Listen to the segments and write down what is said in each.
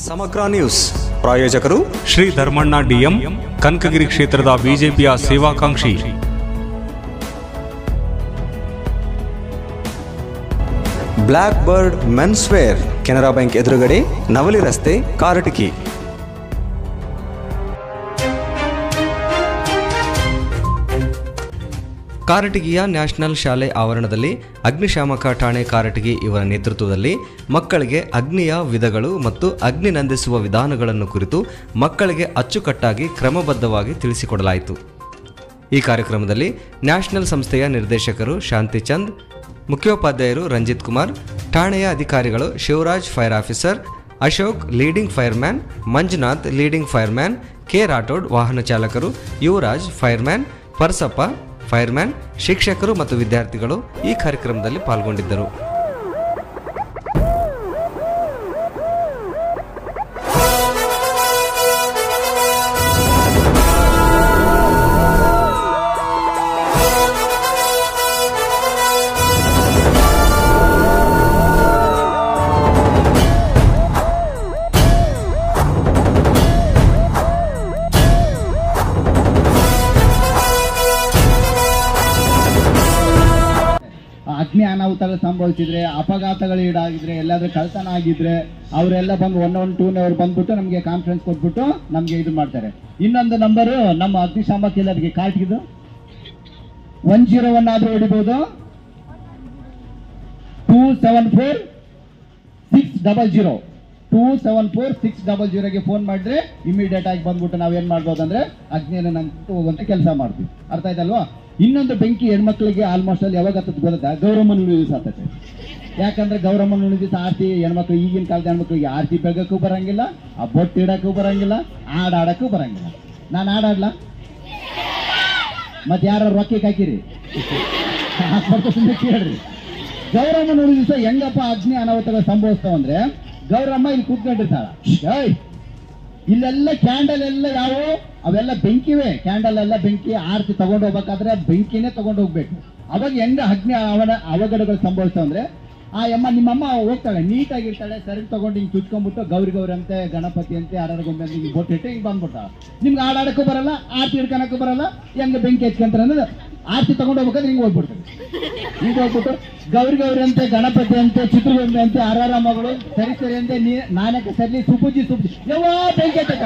ಸಮಗ್ರ ನ್ಯೂಸ್ ಪ್ರಾಯೋಜಕರು ಶ್ರೀ ಧರ್ಮಣ್ಣ ಡಿಎಂ ಕನಕಗಿರಿ ಕ್ಷೇತ್ರದ ಬಿಜೆಪಿಯ ಸೇವಾಕಾಂಕ್ಷಿ Black Bird men's wear Canara bank ಎದುರುಗಡೆ ನವಲಿ ರಸ್ತೆ ಕಾರಟಗಿ ಕಾರಟಗಿಯ ನ್ಯಾಷನಲ್ ಶಾಲೆ ಆವರಣದಲ್ಲಿ ಅಗ್ನಿಶಾಮಕ ಠಾಣೆ ಕಾರಟಗಿ ಇವರ ನೇತೃತ್ವದಲ್ಲಿ ಮಕ್ಕಳಿಗೆ ಅಗ್ನಿಯ ವಿಧಗಳು ಮತ್ತು ಅಗ್ನಿ ನಂದಿಸುವ ವಿಧಾನಗಳನ್ನು ಕುರಿತು ಮಕ್ಕಳಿಗೆ ಅಚ್ಚುಕಟ್ಟಾಗಿ ಕ್ರಮಬದ್ಧವಾಗಿ ತಿಳಿಸಿಕೊಡಲಾಯಿತು ಈ ಕಾರ್ಯಕ್ರಮದಲ್ಲಿ ನ್ಯಾಷನಲ್ ಸಂಸ್ಥೆಯ ನಿರ್ದೇಶಕರು ಶಾಂತಿಚಂದ್ ಮುಖ್ಯೋಪಾಧ್ಯಾಯರು ರಂಜಿತ್ ಕುಮಾರ್ ಠಾಣೆಯ ಅಧಿಕಾರಿಗಳು Shivaraj fire officer Ashok leading fireman Manjunath leading fireman K Rathod ವಾಹನ ಚಾಲಕರು ಯುವರಾಜ್ ಫೈರ್ಮ್ಯಾನ್ ಪರ್ಸಪ್ಪ ಫೈರ್ಮ್ಯಾನ್ ಶಿಕ್ಷಕರು ಮತ್ತು ವಿದ್ಯಾರ್ಥಿಗಳು ಈ ಕಾರ್ಯಕ್ರಮದಲ್ಲಿ ಪಾಲ್ಗೊಂಡಿದ್ದರು ಅಗ್ನಿ ಅನಾಹುತಗಳು ಸಂಭವಿಸಿದ್ರೆ ಅಪಘಾತಗಳು ಈಡಾಗಿದ್ರೆ ಎಲ್ಲಾದ್ರೂ ಕಳ್ತನ ಆಗಿದ್ರೆ ಅವರೆಲ್ಲ ಬಂದು ಒನ್ ಒನ್ ಟೂನ್ ಅವ್ರು ಬಂದ್ಬಿಟ್ಟು ನಮಗೆ ಕಾನ್ಫರೆನ್ಸ್ ಕೊಟ್ಬಿಟ್ಟು ನಮಗೆ ಇದು ಮಾಡ್ತಾರೆ ಇನ್ನೊಂದು ನಂಬರು ನಮ್ಮ ಅಗ್ನಿಶಾಮಕ ಇಲಾಖೆಗೆ ಕಾರ್ಟ್ಗಿದು ಒನ್ ಜೀರೋ ಒನ್ ಆದ್ರೂ ಹೊಡಿಬೋದು two seven four six double zero two seven four six double ಜೀರೋಗೆ ಫೋನ್ ಮಾಡಿದ್ರೆ ಇಮಿಡಿಯೇಟ್ ಆಗಿ ಬಂದ್ಬಿಟ್ಟು ನಾವೇನ್ ಮಾಡ್ಬೋದು ಅಂದ್ರೆ ಅಗ್ನಿಯನ್ನು ನಂಗೆ ಹೋಗುವಂತ ಕೆಲಸ ಮಾಡ್ತೀವಿ ಅರ್ಥ ಆಯ್ತಲ್ವಾ ಇನ್ನೊಂದು ಬೆಂಕಿ ಹೆಣ್ಮಕ್ಳಿಗೆ ಆಲ್ಮೋಸ್ಟ್ ಅಲ್ಲಿ ಯಾವಾಗ ಹತ್ತದ ಗೊತ್ತಾ ಗೌರಮ್ಮ ನುಡಿ ದಿವಸ ಹತ್ತತೆ ಯಾಕಂದ್ರೆ ಗೌರಮ್ಮ ನುಡಿ ದಿವಸ ಆರ್ತಿ ಹೆಣ್ಮಕ್ಳು ಈಗಿನ ಕಾಲದ ಹೆಣ್ಮಕ್ಳಿಗೆ ಆರ್ತಿ ಬೆಳಗಕ್ಕೂ ಬರಂಗಿಲ್ಲ ಆ ಬೊಟ್ಟು ಇಡಕ್ಕೂ ಬರಂಗಿಲ್ಲ ಹಾಡ್ ಆಡಕ್ಕೂ ಬರಂಗಿಲ್ಲ ನಾನು ಹಾಡಾಡ್ಲಾ ಮತ್ತೆ ಯಾರು ರೊಕ್ಕಕ್ಕೆ ಹಾಕಿರಿ ಹಾಕ್ಬಾರ್ದು ಸುಮ್ಮನೆ ಕೇಳ್ರಿ ಗೌರಮ್ಮ ನೋಡಿ ದಿವಸ ಹೆಂಗಪ್ಪ ಅಗ್ನಿ ಅನಾಹುತಗಳು ಸಂಭವಿಸ್ತಾವ ಅಂದ್ರೆ ಗೌರಮ್ಮ ಇಲ್ಲಿ ಕೂತ್ಕೊಂಡಿರ್ತಾಳ ಏಯ್ ಇಲ್ಲೆಲ್ಲ ಕ್ಯಾಂಡಲ್ ಎಲ್ಲ ಯಾವ ಅವೆಲ್ಲ ಬೆಂಕಿವೆ ಕ್ಯಾಂಡಲ್ ಎಲ್ಲ ಬೆಂಕಿ ಆರ್ತಿ ತಗೊಂಡು ಹೋಗ್ಬೇಕಾದ್ರೆ ಬೆಂಕಿನೇ ತಗೊಂಡು ಹೋಗ್ಬೇಕು ಅವಾಗ ಹೆಂಗ ಅಗ್ನಿ ಅವನ ಅವಘಡಗಳು ಸಂಭವಿಸ್ತಾವ ಅಂದ್ರೆ ಆ ಅಮ್ಮ ನಿಮ್ಮಮ್ಮ ಹೋಗ್ತಾಳೆ ನೀಟಾಗಿರ್ತಾಳೆ ಸರಿ ತಗೊಂಡು ಹಿಂಗೆ ಚುಚ್ಕೊಂಡ್ಬಿಟ್ಟು ಗೌರಿ ಗೌರಿ ಅಂತೆ ಗಣಪತಿ ಅಂತೆ ಆರಾರ ಗೊಂಬೆ ಅಂತ ಹಿಂಗೆ ಬೊಟ್ಟಿಟ್ಟು ಹಿಂಗೆ ಬಂದ್ಬಿಟ್ಟಾಳ ನಿಮ್ಗೆ ಆಡಾಡಕ್ಕೂ ಬರಲ್ಲ ಆರ್ತಿ ಹಿಡ್ಕೊಳಕ್ಕೂ ಬರಲ್ಲ ಹೆಂಗ ಬೆಂಕಿ ಹಚ್ಕೊಂತಾರೆ ಅಂದ್ರೆ ಆರ್ತಿ ತಗೊಂಡು ಹೋಗ್ಬೇಕಾದ್ರೆ ಹಿಂಗೆ ಹೋಗ್ಬಿಡ್ತಾರೆ ಹಿಂಗೆ ಹೋಗ್ಬಿಟ್ಟು ಗೌರಿ ಗೌರಿ ಅಂತೆ ಗಣಪತಿ ಅಂತೆ ಚಿತ್ರಗೊಂಬೆ ಅಂತೆ ಆರಾರ ಮಗಳು ಸರಿ ಸರಿ ಅಂತೆ ನೀ ನಾನಕ್ಕೆ ಸರಿ ಸುಪೂಜಿ ಸುಪೂಜಿ ಯಾವ ಬೆಂಕಿ ಹಚ್ಚ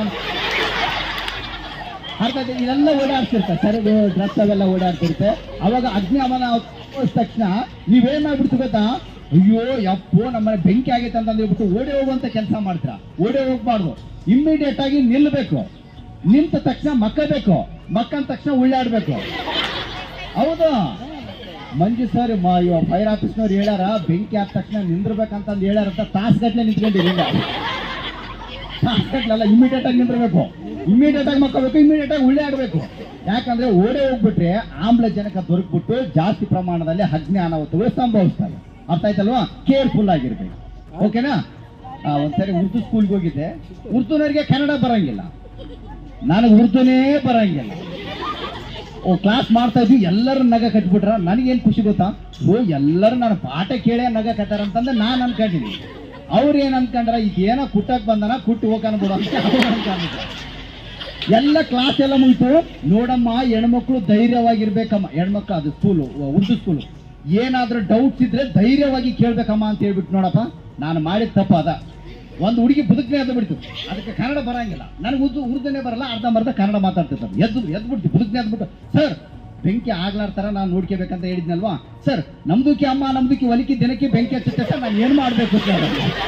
ಅರ್ಥ ಆಯ್ತಾ? ಇದೆಲ್ಲ ಓಡಾಡ್ತಿರ್ತಾರೆ ಸೆರಗು ಡ್ರೆಸ್ ಅವೆಲ್ಲ ಓಡಾಡ್ತಿರುತ್ತೆ ಅವಾಗ ಅಗ್ನಿ ಅವನ ತೋರಿಸಿದ ತಕ್ಷಣ ನೀವೇನ್ ಮಾಡ್ಬಿಡ್ತು ಗೊತ್ತಾ ಅಯ್ಯೋ ಯಪ್ಪೋ ನಮ್ಮನೆ ಬೆಂಕಿ ಆಗೈತೆ ಅಂತ ಹೇಳ್ಬಿಟ್ಟು ಓಡಿ ಹೋಗುವಂತ ಕೆಲಸ ಮಾಡ್ತೀರಾ ಓಡಿ ಹೋಗ್ಬಾರ್ದು ಇಮ್ಮಿಡಿಯೇಟ್ ಆಗಿ ನಿಲ್ಬೇಕು ನಿಂತ ತಕ್ಷಣ ಮಕ್ಕಬೇಕು ಮಕ್ಕಂದ ತಕ್ಷಣ ಉಳ್ಳಾಡ್ಬೇಕು ಹೌದು ಮಂಜು ಸರ್ ಫೈರ್ ಆಫೀಸ್ನವ್ರು ಹೇಳ್ಯಾರ ಬೆಂಕಿ ಆದ ತಕ್ಷಣ ನಿಂದಿರ್ಬೇಕಂತಂದು ಹೇಳ್ಯಾರ ಅಂತ ತಾಸ್ಗಟ್ಲೆ ನಿಂತ್ಕೊಂಡಿರಲಿಲ್ಲ ತಾಸ್ಗಟ್ಲೆಲ್ಲ ಇಮಿಡಿಯೇಟ್ ಆಗಿ ನಿಂದಿರ್ಬೇಕು ಇಮಿಡಿಯೇಟ್ ಆಗಿ ಮಕ್ಕಬೇಕು ಇಮಿಡಿಯೇಟ್ ಆಗಿ ಉಳ್ಳೆ ಆಡಬೇಕು ಯಾಕಂದ್ರೆ ಓಡೇ ಹೋಗ್ಬಿಟ್ರೆ ಆಮ್ಲಜನಕ ದೊರಕ್ಬಿಟ್ಟು ಜಾಸ್ತಿ ಪ್ರಮಾಣದಲ್ಲಿ ಅಗ್ನಿ ಅನಾಹುತಗಳು ಸಂಭವಿಸ್ತವೆ ಅರ್ಥ ಆಯ್ತಲ್ವಾ ಕೇರ್ಫುಲ್ ಆಗಿರ್ಬೇಕು ಓಕೆನಾ ಆ, ಒಂದ್ಸರಿ ಉರ್ದು ಸ್ಕೂಲ್ಗೆ ಹೋಗಿದ್ದೆ ಉರ್ದುನವರಿಗೆ ಕನ್ನಡ ಬರಂಗಿಲ್ಲ ನನಗೆ ಉರ್ದುನೇ ಬರಂಗಿಲ್ಲ ಓ ಕ್ಲಾಸ್ ಮಾಡ್ತಾ ಇದ್ವಿ ಎಲ್ಲರೂ ನಗ ಕಟ್ಬಿಟ್ರ ನನಗೇನು ಖುಷಿ ಗೊತ್ತಾ ಓ ಎಲ್ಲರೂ ನನ್ನ ಪಾಠ ಕೇಳೇ ನಗ ಕಟ್ಟಾರ ಅಂತಂದ್ರೆ ನಾನು ಅನ್ಕೊಂಡಿದ್ದೀನಿ ಅವ್ರು ಏನ್ ಅನ್ಕೊಂಡ್ರ ಇದೇನೋ ಕುಟ್ಟಕ್ ಬಂದನ ಕುಟ್ಟು ಹೋಗೋಣ ಬಿಡು ಅಂತ ಅವ್ರು ಅನ್ಕೊಂಡಿದ್ರು ಎಲ್ಲ ಕ್ಲಾಸ್ ಎಲ್ಲ ಮುಗಿತು ನೋಡಮ್ಮ ಹೆಣ್ಮಕ್ಳು ಧೈರ್ಯವಾಗಿರ್ಬೇಕಮ್ಮ ಹೆಣ್ಮಕ್ಳು ಅದು ಸ್ಕೂಲು ಉರ್ದು ಸ್ಕೂಲು ಏನಾದ್ರೂ ಡೌಟ್ಸ್ ಇದ್ರೆ ಧೈರ್ಯವಾಗಿ ಕೇಳ್ಬೇಕಮ್ಮ ಅಂತ ಹೇಳ್ಬಿಟ್ಟು ನೋಡಪ್ಪ ನಾನು ಮಾಡಿದ ತಪ್ಪ ಅದ ಒಂದು ಹುಡುಗಿ ಬದುಕನೆ ಎದ್ದು ಬಿಡ್ತು ಅದಕ್ಕೆ ಕನ್ನಡ ಬರಂಗಿಲ್ಲ ನನಗೆ ಉರ್ದು ಉರ್ದುನೇ ಬರಲ್ಲ ಅರ್ಧಂಬರ್ಧ ಕನ್ನಡ ಮಾತಾಡ್ತಿರ್ತಾರೆ ಎದ್ದು ಎದ್ದು ಬಿಡ್ತು ಬದುಕನೆ ಎದ್ದು ಬಿಟ್ಟು ಸರ್ ಬೆಂಕಿ ಆಗ್ಲಾರ್ತಾರ ನಾನು ನೋಡ್ಕೋಬೇಕಂತ ಹೇಳಿದ್ನಲ್ವಾ ಸರ್ ನಮ್ದುಕಿ ಅಮ್ಮ ನಮ್ದುಕಿ ಒಲಿಕಿ ದಿನಕ್ಕೆ ಬೆಂಕಿ ಹಚ್ಚುತ್ತೆ ಸರ್ ನಾನು ಏನು ಮಾಡಬೇಕು ಸರ್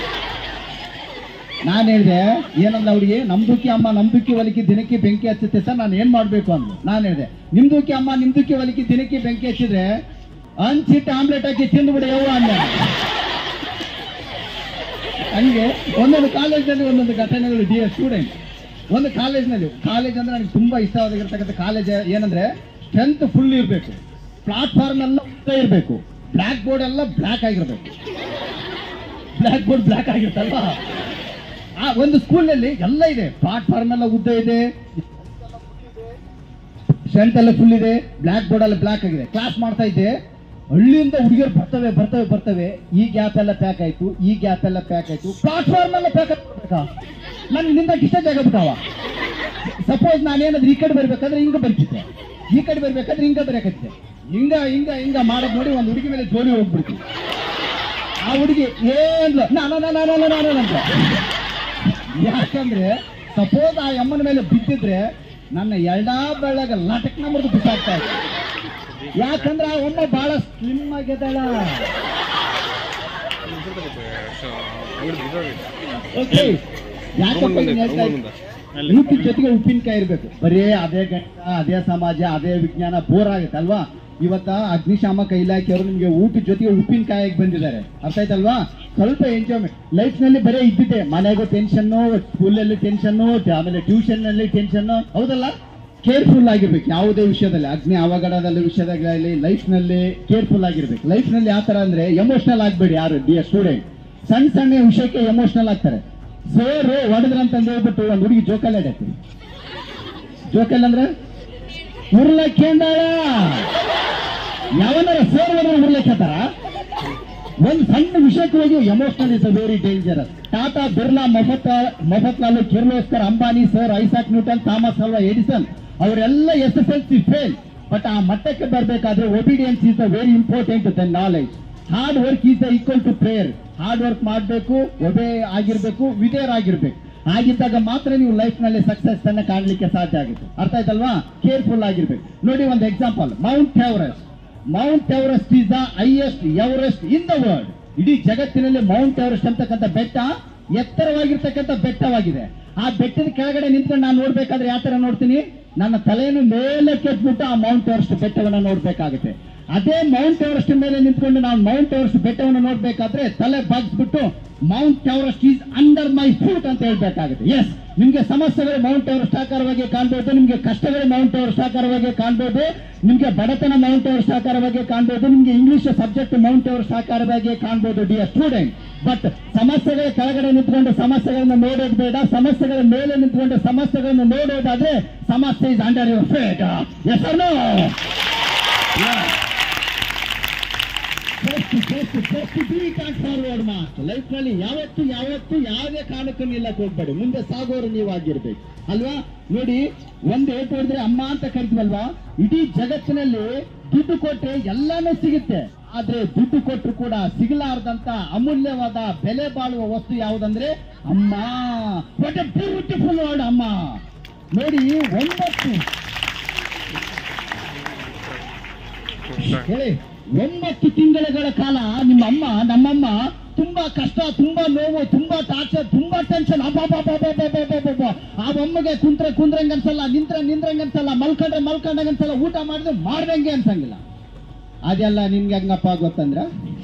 ನಾನು ಹೇಳಿದೆ ಏನಂದ ಅವ್ರಿಗೆ ನಮ್ದುಕ್ಕಿ ಅಮ್ಮ ನಮ್ದುಕ್ಕಿ ಒಲಿಕಿ ದಿನಕ್ಕೆ ಬೆಂಕಿ ಹಚ್ಚುತ್ತೆ ಸರ್ ನಾನು ಏನ್ ಮಾಡ್ಬೇಕು ಅಂದ್ರು ನಾನು ಹೇಳಿದೆ ನಿಮ್ದುಕ್ಕಿ ಅಮ್ಮ ನಿಮ್ದುಕ್ಕಿ ಒಲಿಕಿ ದಿನಕ್ಕೆ ಬೆಂಕಿ ಹಚ್ಚಿದ್ರೆ ಅನ್ಸಿಟ್ಟು ಆಮ್ಲೆಟ್ ಹಾಕಿ ತಿಂದ್ಬಿಡಿ ಯವ್ವ ಅಂದ ಹಂಗೆ ಒಂದೊಂದು ಕಾಲೇಜ್ನಲ್ಲಿ ಒಂದೊಂದು ಘಟನೆಗಳು ಡಿ ಸ್ಟೂಡೆಂಟ್ ಒಂದು ಕಾಲೇಜ್ನಲ್ಲಿ ಕಾಲೇಜ್ ಅಂದ್ರೆ ನನಗೆ ತುಂಬಾ ಇಷ್ಟವಾಗಿರ್ತಕ್ಕಂಥ ಕಾಲೇಜ್ ಏನಂದ್ರೆ ಸ್ಟ್ರೆಂತ್ ಫುಲ್ ಇರಬೇಕು ಪ್ಲಾಟ್ಫಾರ್ಮ್ ಎಲ್ಲ ಉದ್ದ ಇರಬೇಕು ಬ್ಲ್ಯಾಕ್ ಬೋರ್ಡ್ ಎಲ್ಲ ಬ್ಲ್ಯಾಕ್ ಆಗಿರ್ಬೇಕು ಬ್ಲ್ಯಾಕ್ ಬೋರ್ಡ್ ಬ್ಲ್ಯಾಕ್ ಆಗಿರುತ್ತಲ್ವಾ ಆ ಒಂದು ಸ್ಕೂಲ್ನಲ್ಲಿ ಎಲ್ಲ ಇದೆ ಪ್ಲಾಟ್ಫಾರ್ಮ್ ಎಲ್ಲ ಉದ್ದ ಇದೆ ಸ್ಟ್ರೆಂತ್ ಎಲ್ಲ ಫುಲ್ ಇದೆ ಬ್ಲ್ಯಾಕ್ ಬೋರ್ಡ್ ಎಲ್ಲ ಬ್ಲ್ಯಾಕ್ ಆಗಿದೆ ಕ್ಲಾಸ್ ಮಾಡ್ತಾ ಇದ್ದೆ ಹಳ್ಳಿಯಿಂದ ಹುಡುಗಿಯರು ಬರ್ತವೆ ಬರ್ತವೆ ಬರ್ತವೆ ಈ ಗ್ಯಾಪ್ ಎಲ್ಲ ಪ್ಯಾಕ್ ಆಯ್ತು ಈ ಗ್ಯಾಪ್ ಎಲ್ಲ ಪ್ಯಾಕ್ ಆಯ್ತು ಪ್ಲಾಟ್ಫಾರ್ಮ್ ಎಲ್ಲ ಪ್ಯಾಕ್ ಆಗ್ಬೇಕಾ ನನ್ ನಿಂದಕ್ಕೆ ಇಷ್ಟ ಜಾಗ ಬಿಟ್ಟಾವ ಸಪೋಸ್ ನಾನೇನಾದ್ರೂ ಈ ಕಡೆ ಬರ್ಬೇಕಾದ್ರೆ ಹಿಂಗ ಬರ್ತಿದ್ದೆ ಈ ಕಡೆ ಬರ್ಬೇಕಾದ್ರೆ ಹಿಂಗ ಬರಕತ್ತಿದ್ದೆ ಹಿಂಗ ಹಿಂಗ ಹಿಂಗ ಮಾಡೋದ್ ನೋಡಿ ಒಂದ್ ಹುಡುಗಿ ಮೇಲೆ ಜೋಡಿ ಹೋಗ್ಬಿಡ್ತೀವಿ ಆ ಹುಡುಗಿ ಏನ್ ನಾನು ನಾನು ನಾನು ಅಂತ ಯಾಕಂದ್ರೆ ಸಪೋಸ್ ಆ ಅಮ್ಮನ ಮೇಲೆ ಬಿದ್ದಿದ್ರೆ ನನ್ನ ಎಲ್ಡಾ ಬೆಳ್ಳಗ ಲಟಕ್ ನಮ್ಮದು ಬಿಸಾಕ್ತಾ ಇತ್ತು ಯಾಕಂದ್ರೆ ಆ ಅಮ್ಮ ಬಹಳ ಸ್ಲಿಮ್ ಆಗಿದ್ದಾಳ ಓಕೆ ಯಾಕಪ್ಪ ಹಿಂಗ್ ಹೇಳ್ತಾ ಇದ್ದೀನಿ? ಊಟದ ಜೊತೆಗೆ ಉಪ್ಪಿನಕಾಯಿ ಇರ್ಬೇಕು ಬರೀ ಅದೇ ಗಣಿತ ಅದೇ ಸಮಾಜ ಅದೇ ವಿಜ್ಞಾನ ಬೋರ್ ಆಗುತ್ತೆ ಅಲ್ವಾ ಇವತ್ತ ಅಗ್ನಿಶಾಮಕ ಇಲಾಖೆಯವರು ನಿಮ್ಗೆ ಊಟದ ಜೊತೆಗೆ ಉಪ್ಪಿನಕಾಯಿಗೆ ಬಂದಿದ್ದಾರೆ ಅರ್ಥ ಆಯ್ತಲ್ವಾ ಸ್ವಲ್ಪ ಎಂಜಾಯ್ಮೆಂಟ್ ಲೈಫ್ ನಲ್ಲಿ ಬರೀ ಇದ್ದಿದ್ದೆ ಮನೆಗೂ ಟೆನ್ಷನ್ ಸ್ಕೂಲಲ್ಲಿ ಟೆನ್ಷನ್ ಆಮೇಲೆ ಟ್ಯೂಷನ್ ನಲ್ಲಿ ಟೆನ್ಷನ್ ಹೌದಲ್ಲ ಕೇರ್ಫುಲ್ ಆಗಿರ್ಬೇಕು ಯಾವುದೇ ವಿಷಯದಲ್ಲಿ ಅಗ್ನಿ ಅವಘಡದಲ್ಲಿ ವಿಷಯದಲ್ಲಿ ಲೈಫ್ ನಲ್ಲಿ ಕೇರ್ಫುಲ್ ಆಗಿರ್ಬೇಕು ಲೈಫ್ ನಲ್ಲಿ ಯಾವ ತರ ಅಂದ್ರೆ ಎಮೋಷನಲ್ ಆಗ್ಬೇಡಿ ಯಾರು ಡಿ ಸ್ಟೂಡೆಂಟ್ ಸಣ್ಣ ಸಣ್ಣ ವಿಷಯಕ್ಕೆ ಎಮೋಷನಲ್ ಆಗ್ತಾರೆ ಸರ್ ಹೊಡೆದ್ರಂತ ಹೇಳ್ಬಿಟ್ಟು ಒಂದು ಹುಡುಗಿ ಜೋಕಾಲಿ ಆಡೈತಿ ಜೋಕಾಲಿ ಅಂದ್ರೆ ಉರ್ಲಕ್ಕೇಂದಾಳ ಯಾವನಾರ ಸರ್ ಹೊಡೆದ್ರೆ ಉರ್ಲಕ್ಕತ್ತಾರ ಒಂದು ಸಣ್ಣ ವಿಷಯಕ್ಕೆ ಹೋಗಿ emotional is very dangerous Tata Birla Mafat Mafatlal Kirloskar Ambani sir Isaac Newton Thomas Alva Edison ಅವರೆಲ್ಲ S S L C fail but ಆ ಮಟ್ಟಕ್ಕೆ ಬರಬೇಕಾದ್ರೆ obedience is the very important the knowledge hard work is the equal to prayer hard work ಮಾಡಬೇಕು ಒಬೆ ಆಗಿರ್ಬೇಕು ವಿಧೇಯರ್ ಆಗಿರ್ಬೇಕು ಆಗಿದ್ದಾಗ ಮಾತ್ರ ನೀವು ಲೈಫ್ ನಲ್ಲಿ ಸಕ್ಸಸ್ ಅನ್ನ ಕಾಣಲಿಕ್ಕೆ ಸಾಧ್ಯ ಆಗುತ್ತೆ ಅರ್ಥ ಆಯ್ತಲ್ವಾ ಕೇರ್ಫುಲ್ ಆಗಿರ್ಬೇಕು ನೋಡಿ ಒಂದು example Mount Everest Mount Everest is the highest Everest in the world ಇಡೀ ಜಗತ್ತಿನಲ್ಲಿ ಮೌಂಟ್ ಎವರೆಸ್ಟ್ ಅಂತಕ್ಕಂಥ ಬೆಟ್ಟ ಎತ್ತರವಾಗಿರ್ತಕ್ಕಂಥ ಬೆಟ್ಟವಾಗಿದೆ ಆ ಬೆಟ್ಟದ ಕೆಳಗಡೆ ನಿಂತ್ಕೊಂಡು ನಾನು ನೋಡ್ಬೇಕಾದ್ರೆ ಯಾವ ತರ ನೋಡ್ತೀನಿ ನನ್ನ ತಲೆಯನ್ನು ಮೇಲೆ ಕೆತ್ಬಿಟ್ಟು ಆ ಮೌಂಟ್ ಎವರೆಸ್ಟ್ ಬೆಟ್ಟವನ್ನ ನೋಡ್ಬೇಕಾಗುತ್ತೆ ಅದೇ ಮೌಂಟ್ ಎವರೆಸ್ಟ್ ಮೇಲೆ ನಿಂತ್ಕೊಂಡು ನಾವು ಮೌಂಟ್ ಎವರೆಸ್ಟ್ ಬೆಟ್ಟವನ್ನು ನೋಡ್ಬೇಕಾದ್ರೆ ತಲೆ ಬಾಗಿಸ್ಬಿಟ್ಟು Mount Everest is under my foot ಅಂತ ಹೇಳ್ಬೇಕಾಗುತ್ತೆ ಎಸ್ ನಿಮ್ಗೆ ಸಮಸ್ಯೆಗಳು ಮೌಂಟ್ ಎವರೆಸ್ಟ್ ಆಕಾರವಾಗಿ ಕಾಣ್ಬೋದು ನಿಮ್ಗೆ ಕಷ್ಟಗಳು ಮೌಂಟ್ ಎವರೆಸ್ಟ್ ಆಕಾರವಾಗಿ ಕಾಣ್ಬೋದು ನಿಮ್ಗೆ ಬಡತನ ಮೌಂಟ್ ಎವರೆಸ್ಟ್ ಆಕಾರವಾಗಿ ಕಾಣ್ಬೋದು ನಿಮ್ಗೆ ಇಂಗ್ಲಿಷ್ ಸಬ್ಜೆಕ್ಟ್ ಮೌಂಟ್ ಎವರೆಸ್ಟ್ ಆಕಾರವಾಗಿ ಕಾಣ್ಬೋದು ಡಿಯರ್ ಸ್ಟೂಡೆಂಟ್ ಬಟ್ ಸಮಸ್ಯೆಗಳ ಕೆಳಗಡೆ ನಿಂತ್ಕೊಂಡು ಸಮಸ್ಯೆಗಳನ್ನ ನೋಡೋದು ಬೇಡ ಸಮಸ್ಯೆಗಳ ಮೇಲೆ ನಿಂತ್ಕೊಂಡು ಸಮಸ್ಯೆಗಳನ್ನು ನೋಡೋದಾದ್ರೆ ಸಮಸ್ಯೆ is under your fate yes no forward must life ನಲ್ಲಿ ಯಾವತ್ತು ಯಾವತ್ತು ಯಾವುದೇ ಕಾರಣಕ್ಕೂ ನಿಲ್ಲಕ್ ಹೋಗ್ಬೇಡಿ ಮುಂದೆ ಸಾಗೋರು ನೀವಾಗಿರ್ಬೇಕು ಅಲ್ವಾ ನೋಡಿ ಒಂದ್ ಏಟ್ ಹೊಡೆದ್ರೆ ಅಮ್ಮ ಅಂತ ಕರಿತೀವಲ್ವಾ ಇಡೀ ಜಗತ್ತಿನಲ್ಲಿ ದುಡ್ಡು ಕೊಟ್ರೆ ಎಲ್ಲಾನು ಸಿಗುತ್ತೆ ಆದ್ರೆ ದುಡ್ಡು ಕೊಟ್ಟರು ಕೂಡ ಸಿಗಲಾರ್ದಂತ ಅಮೂಲ್ಯವಾದ ಬೆಲೆ ಬಾಳುವ ವಸ್ತು ಯಾವುದಂದ್ರೆ ಅಮ್ಮ ವಾಟ್ ಎ ಬ್ಯೂಟಿಫುಲ್ ವರ್ಡ್ ಅಮ್ಮ ನೋಡಿ ಒಂಬತ್ತು ಹೇಳಿ ಒಂಬತ್ತು ತಿಂಗಳುಗಳ ಕಾಲ ನಿಮ್ಮ ಅಮ್ಮ ನಮ್ಮಮ್ಮ ತುಂಬಾ ಕಷ್ಟ ತುಂಬಾ ನೋವು ತುಂಬಾ ಟಾರ್ಚರ್ ತುಂಬಾ ಟೆನ್ಷನ್ ಆ ಅಮ್ಮಗೆ ಕುಂತ್ರೆ ಕುಂದ್ರಂಗ್ ಅನ್ಸಲ್ಲ ನಿಂತ್ರೆ ನಿಂದ್ರಂಗ್ ಅನ್ಸಲ್ಲ ಮಲ್ಕೊಂಡ್ರೆ ಮಲ್ಕೊಂಡಂಗ್ ಅನ್ಸಲ್ಲ ಊಟ ಮಾಡಿದ್ರೆ ಮಾಡ್ದಂಗೆ ಅನ್ಸಂಗಿಲ್ಲ ಅದೆಲ್ಲ ನಿಮ್ಗೆ ಹೆಂಗಪ್ಪ ಗೊತ್ತಂದ್ರ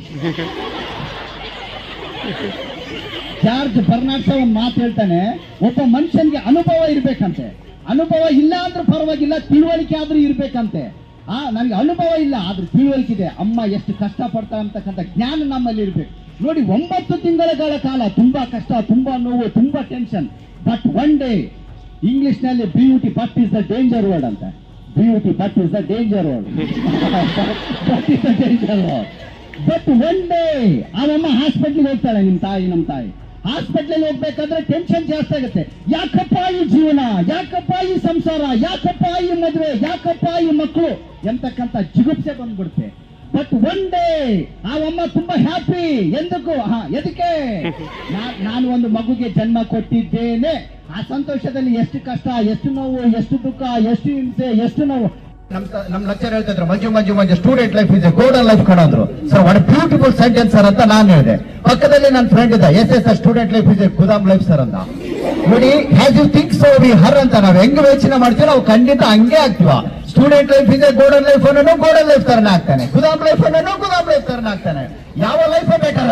ಜಾರ್ಜ್ ಬರ್ನಾಡ್ಸ ಒಂದು ಮಾತು ಹೇಳ್ತಾನೆ ಒಬ್ಬ ಮನುಷ್ಯನಿಗೆ ಅನುಭವ ಇರ್ಬೇಕಂತೆ ಅನುಭವ ಇಲ್ಲ ಅಂದ್ರೂ ಪರವಾಗಿಲ್ಲ ತಿಳುವಳಿಕೆ ಆದ್ರೂ ಇರ್ಬೇಕಂತೆ ಆ ನನಗೆ ಅನುಭವ ಇಲ್ಲ ಆದ್ರೆ ತಿಳುವಳಿಕೆ ಇದೆ ಅಮ್ಮ ಎಷ್ಟು ಕಷ್ಟ ಪಡ್ತಾ ಅಂತಕ್ಕಂಥ ಜ್ಞಾನ ನಮ್ಮಲ್ಲಿ ಇರ್ಬೇಕು ನೋಡಿ ಒಂಬತ್ತು ತಿಂಗಳ ಕಾಲ ತುಂಬಾ ಕಷ್ಟ ತುಂಬಾ ನೋವು ತುಂಬಾ tension but one day English ನಲ್ಲಿ beauty but is the danger word ಅಂತ beauty but is the danger word but is the danger word but one day ಅವಮ್ಮ ಹಾಸ್ಪಿಟ್ಲಿಗೆ ಹೋಗ್ತಾಳೆ ನಿಮ್ ತಾಯಿ ನಮ್ ತಾಯಿ ಹಾಸ್ಪಿಟ್ಲಲ್ಲಿ ಹೋಗ್ಬೇಕಾದ್ರೆ ಟೆನ್ಷನ್ ಜಾಸ್ತಿ ಆಗುತ್ತೆ ಯಾಕಪ್ಪ ಈ ಜೀವನ ಯಾಕಪ್ಪ ಈ ಸಂಸಾರ ಯಾಕಪ್ಪ ಈ ಮದುವೆ ಯಾಕಪ್ಪ ಈ ಮಕ್ಕಳು ಎಂತಕ್ಕಂತ ಜಿಗುಪ್ಸೆ ಬಂದ್ಬಿಡುತ್ತೆ ಬಟ್ ಒನ್ ಡೇ ಅವಮ್ಮ ತುಂಬಾ ಹ್ಯಾಪಿ ಎಂದಕ್ಕೂ ಹಾ ಎದಕ್ಕೆ ನಾ- ನಾನು ಒಂದು ಮಗುಗೆ ಜನ್ಮ ಕೊಟ್ಟಿದ್ದೇನೆ ಆ ಸಂತೋಷದಲ್ಲಿ ಎಷ್ಟು ಕಷ್ಟ ಎಷ್ಟು ನೋವು ಎಷ್ಟು ದುಃಖ ಎಷ್ಟು ಹಿಂಸೆ ಎಷ್ಟು ನೋವು ನಮ್ ತ- ನಮ್ ಲೆಕ್ಚರ್ ಹೇಳ್ತಾ ಇದ್ರು ಮಂಜು ಮಂಜು ಮಂಜು ಸ್ಟೂಡೆಂಟ್ ಲೈಫ್ ಇದೆ ಗೋಲ್ಡನ್ ಲೈಫ್ ಕಣಂದ್ರು sir what beautiful sentence sir ಅಂತ ನಾನು ಹೇಳಿದೆ ಪಕ್ಕದಲ್ಲಿ ನನ್ನ ಫ್ರೆಂಡ್ ಇದ್ದ ಎಸ್ ಎಸ್ ಸ್ಟೂಡೆಂಟ್ ಲೈಫ್ ಇದೆ ಗುದಾಮ್ ಲೈಫ್ ಸರ್ ಅಂತ ನೋಡಿ as you think so we are ಅಂತ ನಾವ್ ಹೆಂಗ್ ಯೋಚನೆ ಮಾಡ್ತೀವಿ ನಾವು ಖಂಡಿತ ಹಂಗೆ ಆಗ್ತೀವ ಸ್ಟೂಡೆಂಟ್ ಲೈಫ್ ಇದೆ ಗೋಲ್ಡನ್ ಲೈಫ್ ಅನ್ನೋ ಗೋಲ್ಡನ್ ಲೈಫ್ ತರನ ಆಗ್ತಾನೆ ಗುದಾಮ್ ಲೈಫ್ ಅನ್ನೋ ಗುದಾಮ್ ಲೈಫ್ ತರನ ಆಗ್ತಾನೆ ಯಾವ ಲೈಫ್ ಬೇಕಾರ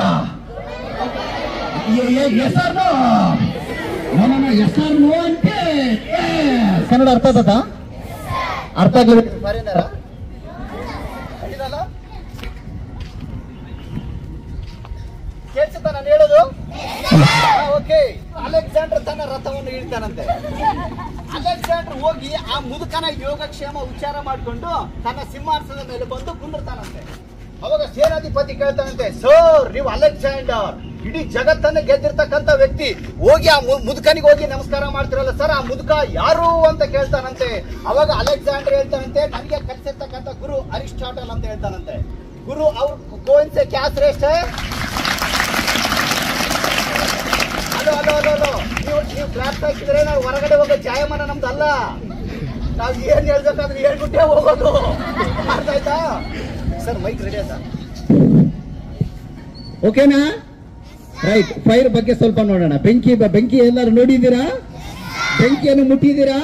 yes or no yes or no ಅಂತೆ ಕನ್ನಡ ಅರ್ಥ ಆತದ ಅರ್ಥ ಆಗ್ಲಿಲ್ಲ ಬರೀನಾರ ಕೇಳಿಸುತ್ತಾ ನಾನು ಹೇಳೋದು ಓಕೆ ಅಲೆಕ್ಸಾಂಡರ್ ತನ್ನ ರಥವನ್ನು ಇಳ್ತಾನಂತೆ ಅಲೆಕ್ಸಾಂಡರ್ ಹೋಗಿ ಆ ಮುದುಕನ ಯೋಗಕ್ಷೇಮ ಉಚ್ಚಾರ ಮಾಡಿಕೊಂಡು ತನ್ನ ಸಿಂಹಾಸನದ ಮೇಲೆ ಬಂದು ಕುಂದಿರ್ತಾನಂತೆ ಅವಾಗ ಸೇನಾಧಿಪತಿ ಕೇಳ್ತಾನಂತೆ ಸರ್ ನೀವು ಅಲೆಕ್ಸಾಂಡರ್ ಇಡೀ ಜಗತ್ತನ್ನ ಗೆದ್ದಿರ್ತಕ್ಕಂಥ ವ್ಯಕ್ತಿ ಹೋಗಿ ಆ ಮು- ಮುದುಕನಿಗೆ ಹೋಗಿ ನಮಸ್ಕಾರ ಮಾಡ್ತಿರಲ್ಲ ಸರ್ ಆ ಮುದುಕ ಯಾರು ಅಂತ ಕೇಳ್ತಾನಂತೆ ಅವಾಗ ಅಲೆಕ್ಸಾಂಡರ್ ಹೇಳ್ತಾನಂತೆ ನನಗೆ ಕಲಿಸಿರ್ತಕ್ಕಂಥ ಗುರು ಅರಿಸ್ಟಾಟಲ್ ಅಂತ ಹೇಳ್ತಾನಂತೆ ಗುರು ಅವ್ರ ಕೋನ್ಸೆ ಕ್ಯಾ ಶ್ರೇಷ್ಠ ಅಲೋ ಅಲೋ ಅಲೋ ಅಲೋ ನೀವು ನೀವು ಕ್ಲಾಸ್ ಹಾಕಿದ್ರೆ ನಾವು ಹೊರಗಡೆ ಹೋಗೋ ಜಾಯಮಾನ ನಮ್ದು ಅಲ್ಲ ನಾವು ಏನ್ ಹೇಳ್ಬೇಕಾದ್ರೆ ಹೇಳ್ಬಿಟ್ಟೆ ಹೋಗೋದು ಅರ್ಥ ಆಯ್ತಾ ಸರ್ ಮೈಕ್ ರೆಡಿ ಆಯ್ತಾ ಓಕೆನಾ ರೈಟ್ ಫೈರ್ ಬಗ್ಗೆ ಸ್ವಲ್ಪ ನೋಡೋಣ ಬೆಂಕಿ ಬ- ಬೆಂಕಿ ಎಲ್ಲರೂ ನೋಡಿದ್ದೀರಾ ಬೆಂಕಿಯನ್ನು ಮುಟ್ಟಿದ್ದೀರಾ